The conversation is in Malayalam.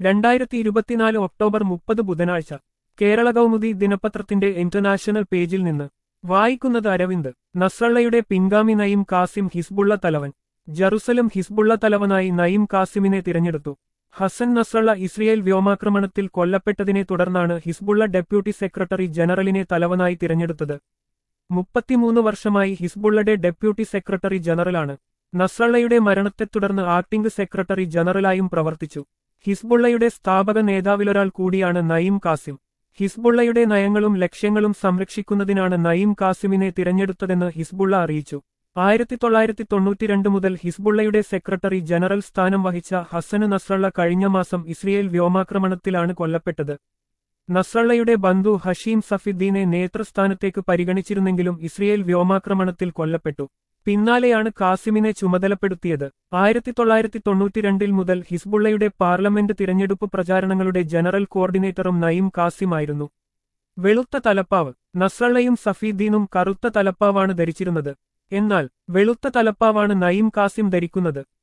രണ്ടായിരത്തി ഇരുപത്തിനാല് ഒക്ടോബർ മുപ്പത് ബുധനാഴ്ച കേരള കൗമുദി ദിനപത്രത്തിന്റെ ഇന്റർനാഷണൽ പേജിൽ നിന്ന് വായിക്കുന്നത് അരവിന്ദ് നസ്രള്ളയുടെ പിൻഗാമി നയിം കാസിം ഹിസ്ബുള്ള തലവൻ ജറുസലം ഹിസ്ബുള്ള തലവനായി നയിം കാസിമിനെ തിരഞ്ഞെടുത്തു ഹസൻ നസ്രള്ള ഇസ്രയേൽ വ്യോമാക്രമണത്തിൽ കൊല്ലപ്പെട്ടതിനെ തുടർന്നാണ് ഹിസ്ബുള്ള ഡെപ്യൂട്ടി സെക്രട്ടറി ജനറലിനെ തലവനായി തിരഞ്ഞെടുത്തത് മുപ്പത്തിമൂന്ന് വർഷമായി ഹിസ്ബുള്ളയുടെ ഡെപ്യൂട്ടി സെക്രട്ടറി ജനറലാണ് നസ്രള്ളയുടെ മരണത്തെ തുടർന്ന് ആക്ടിംഗ് സെക്രട്ടറി ജനറലായും പ്രവർത്തിച്ചു ഹിസ്ബുള്ളയുടെ സ്ഥാപക നേതാവിലൊരാൾ കൂടിയാണ് നയീം കാസിം ഹിസ്ബുള്ളയുടെ നയങ്ങളും ലക്ഷ്യങ്ങളും സംരക്ഷിക്കുന്നതിനാണ് നയീം കാസിമിനെ തിരഞ്ഞെടുത്തതെന്ന് ഹിസ്ബുള്ള അറിയിച്ചു ആയിരത്തി തൊള്ളായിരത്തി തൊണ്ണൂറ്റിരണ്ട് മുതൽ ഹിസ്ബുള്ളയുടെ സെക്രട്ടറി ജനറൽ സ്ഥാനം വഹിച്ച ഹസന് നസ്രള്ള കഴിഞ്ഞ മാസം ഇസ്രയേൽ വ്യോമാക്രമണത്തിലാണ് കൊല്ലപ്പെട്ടത് നസ്രള്ളയുടെ ബന്ധു ഹഷീം സഫിദ്ദീനെ നേതൃസ്ഥാനത്തേക്ക് പരിഗണിച്ചിരുന്നെങ്കിലും ഇസ്രയേൽ വ്യോമാക്രമണത്തിൽ കൊല്ലപ്പെട്ടു പിന്നാലെയാണ് കാസിമിനെ ചുമതലപ്പെടുത്തിയത് ആയിരത്തി തൊള്ളായിരത്തി തൊണ്ണൂറ്റിരണ്ടിൽ മുതൽ ഹിസ്ബുള്ളയുടെ പാർലമെന്റ് തിരഞ്ഞെടുപ്പ് പ്രചാരണങ്ങളുടെ ജനറൽ കോർഡിനേറ്ററും നയീം കാസിമായിരുന്നു വെളുത്ത തലപ്പാവ് നസ്രള്ളയും സഫീദ്ദീനും കറുത്ത തലപ്പാവാണ് ധരിച്ചിരുന്നത് എന്നാൽ വെളുത്ത തലപ്പാവാണ് നയീം കാസിം ധരിക്കുന്നത്